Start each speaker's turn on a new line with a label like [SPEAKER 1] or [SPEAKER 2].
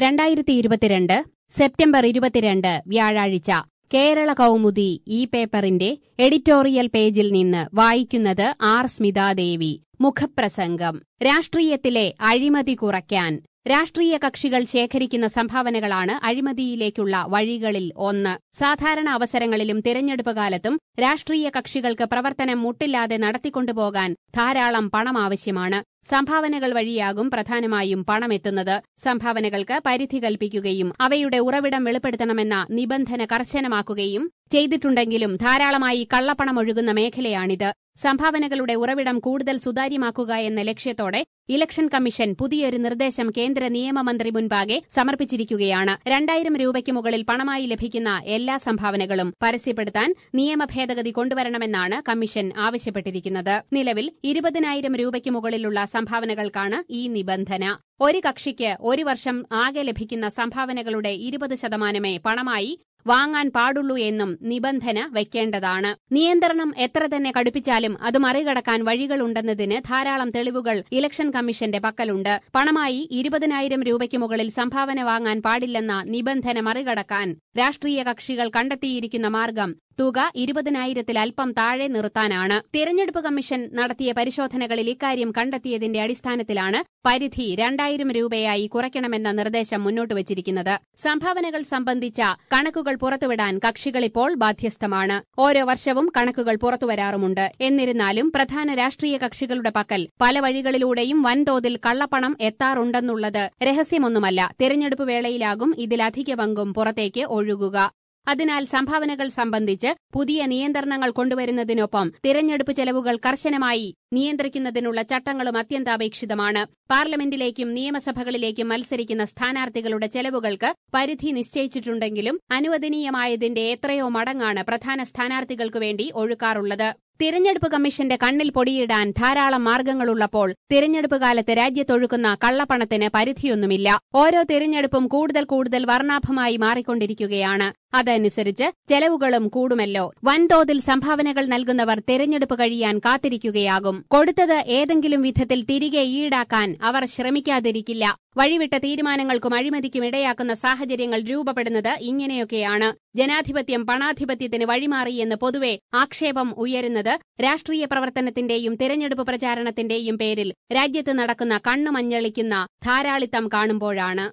[SPEAKER 1] രണ്ടായിരത്തി ഇരുപത്തിരണ്ട് സെപ്റ്റംബർ ഇരുപത്തിരണ്ട് വ്യാഴാഴ്ച കേരള കൗമുദി ഈ പേപ്പറിന്റെ എഡിറ്റോറിയൽ പേജിൽ നിന്ന് വായിക്കുന്നത് ആർ സ്മിതാദേവി മുഖപ്രസംഗം രാഷ്ട്രീയത്തിലെ അഴിമതി കുറയ്ക്കാൻ രാഷ്ട്രീയ കക്ഷികൾ ശേഖരിക്കുന്ന സംഭാവനകളാണ് അഴിമതിയിലേക്കുള്ള വഴികളിൽ ഒന്ന് സാധാരണ അവസരങ്ങളിലും തിരഞ്ഞെടുപ്പ് കാലത്തും രാഷ്ട്രീയ കക്ഷികൾക്ക് പ്രവർത്തനം മുട്ടില്ലാതെ നടത്തിക്കൊണ്ടുപോകാൻ ധാരാളം പണം ആവശ്യമാണ് സംഭാവനകൾ വഴിയാകും പ്രധാനമായും പണമെത്തുന്നത് സംഭാവനകൾക്ക് പരിധി കൽപ്പിക്കുകയും അവയുടെ ഉറവിടം വെളിപ്പെടുത്തണമെന്ന നിബന്ധന കർശനമാക്കുകയും ചെയ്തിട്ടുണ്ടെങ്കിലും ധാരാളമായി കള്ളപ്പണം ഒഴുകുന്ന മേഖലയാണിത് സംഭാവനകളുടെ ഉറവിടം കൂടുതൽ സുതാര്യമാക്കുക എന്ന ലക്ഷ്യത്തോടെ ഇലക്ഷൻ കമ്മീഷൻ പുതിയൊരു നിർദ്ദേശം കേന്ദ്ര നിയമമന്ത്രി മുൻപാകെ സമർപ്പിച്ചിരിക്കുകയാണ് രണ്ടായിരം രൂപയ്ക്ക് മുകളിൽ പണമായി ലഭിക്കുന്ന എല്ലാ സംഭാവനകളും പരസ്യപ്പെടുത്താൻ നിയമ ഭേദഗതി കൊണ്ടുവരണമെന്നാണ് കമ്മീഷൻ ആവശ്യപ്പെട്ടിരിക്കുന്നത് നിലവിൽ ഇരുപതിനായിരം രൂപയ്ക്ക് മുകളിലുള്ള സംഭാവനകൾക്കാണ് ഈ നിബന്ധന ഒരു കക്ഷിക്ക് ഒരു വർഷം ആകെ ലഭിക്കുന്ന സംഭാവനകളുടെ ഇരുപത് ശതമാനമേ പണമായി വാങ്ങാൻ പാടുള്ളൂ എന്നും നിബന്ധന വയ്ക്കേണ്ടതാണ് നിയന്ത്രണം എത്ര തന്നെ കടുപ്പിച്ചാലും അത് മറികടക്കാൻ വഴികളുണ്ടെന്നതിന് ധാരാളം തെളിവുകൾ ഇലക്ഷൻ കമ്മീഷന്റെ പക്കലുണ്ട് പണമായി ഇരുപതിനായിരം രൂപയ്ക്ക് മുകളിൽ സംഭാവന വാങ്ങാൻ പാടില്ലെന്ന നിബന്ധന മറികടക്കാൻ രാഷ്ട്രീയ കക്ഷികൾ കണ്ടെത്തിയിരിക്കുന്ന മാർഗം തുക ഇരുപതിനായിരത്തിൽ അല്പം താഴെ നിർത്താനാണ് തിരഞ്ഞെടുപ്പ് കമ്മീഷൻ നടത്തിയ പരിശോധനകളിൽ ഇക്കാര്യം കണ്ടെത്തിയതിന്റെ അടിസ്ഥാനത്തിലാണ് പരിധി രണ്ടായിരം രൂപയായി കുറയ്ക്കണമെന്ന നിർദ്ദേശം മുന്നോട്ട് വച്ചിരിക്കുന്നത് സംഭാവനകൾ സംബന്ധിച്ച കണക്കുകൾ പുറത്തുവിടാൻ കക്ഷികളിപ്പോൾ ബാധ്യസ്ഥമാണ് ഓരോ വർഷവും കണക്കുകൾ പുറത്തുവരാറുമുണ്ട് എന്നിരുന്നാലും പ്രധാന രാഷ്ട്രീയ കക്ഷികളുടെ പക്കൽ പല വഴികളിലൂടെയും വൻതോതിൽ കള്ളപ്പണം എത്താറുണ്ടെന്നുള്ളത് രഹസ്യമൊന്നുമല്ല തിരഞ്ഞെടുപ്പ് വേളയിലാകും ഇതിലധിക പങ്കും പുറത്തേക്ക് ഒഴുകുക അതിനാൽ സംഭാവനകൾ സംബന്ധിച്ച് പുതിയ നിയന്ത്രണങ്ങൾ കൊണ്ടുവരുന്നതിനൊപ്പം തിരഞ്ഞെടുപ്പ് ചെലവുകൾ കർശനമായി നിയന്ത്രിക്കുന്നതിനുള്ള ചട്ടങ്ങളും അത്യന്താപേക്ഷിതമാണ് പാർലമെന്റിലേക്കും നിയമസഭകളിലേക്കും മത്സരിക്കുന്ന സ്ഥാനാർത്ഥികളുടെ ചെലവുകൾക്ക് പരിധി നിശ്ചയിച്ചിട്ടുണ്ടെങ്കിലും അനുവദനീയമായതിന്റെ എത്രയോ മടങ്ങാണ് പ്രധാന സ്ഥാനാർത്ഥികൾക്കു വേണ്ടി ഒഴുക്കാറുള്ളത് തിരഞ്ഞെടുപ്പ് കമ്മീഷന്റെ കണ്ണിൽ പൊടിയിടാൻ ധാരാളം മാർഗങ്ങളുള്ളപ്പോൾ തിരഞ്ഞെടുപ്പ് കാലത്ത് രാജ്യത്തൊഴുക്കുന്ന കള്ളപ്പണത്തിന് പരിധിയൊന്നുമില്ല ഓരോ തിരഞ്ഞെടുപ്പും കൂടുതൽ കൂടുതൽ വർണ്ണാഭമായി മാറിക്കൊണ്ടിരിക്കുകയാണ് അതനുസരിച്ച് ചെലവുകളും കൂടുമല്ലോ വൻതോതിൽ സംഭാവനകൾ നൽകുന്നവർ തിരഞ്ഞെടുപ്പ് കഴിയാൻ കാത്തിരിക്കുകയാകും കൊടുത്തത് ഏതെങ്കിലും വിധത്തിൽ തിരികെ ഈടാക്കാൻ അവർ ശ്രമിക്കാതിരിക്കില്ല വഴിവിട്ട തീരുമാനങ്ങൾക്കും അഴിമതിക്കും ഇടയാക്കുന്ന സാഹചര്യങ്ങൾ രൂപപ്പെടുന്നത് ഇങ്ങനെയൊക്കെയാണ് ജനാധിപത്യം പണാധിപത്യത്തിന് വഴിമാറിയെന്ന് പൊതുവെ ആക്ഷേപം ഉയരുന്നത് രാഷ്ട്രീയ പ്രവർത്തനത്തിന്റെയും തിരഞ്ഞെടുപ്പ് പ്രചാരണത്തിന്റെയും പേരിൽ രാജ്യത്ത് നടക്കുന്ന കണ്ണുമഞ്ഞളിക്കുന്ന ധാരാളിത്തം കാണുമ്പോഴാണ്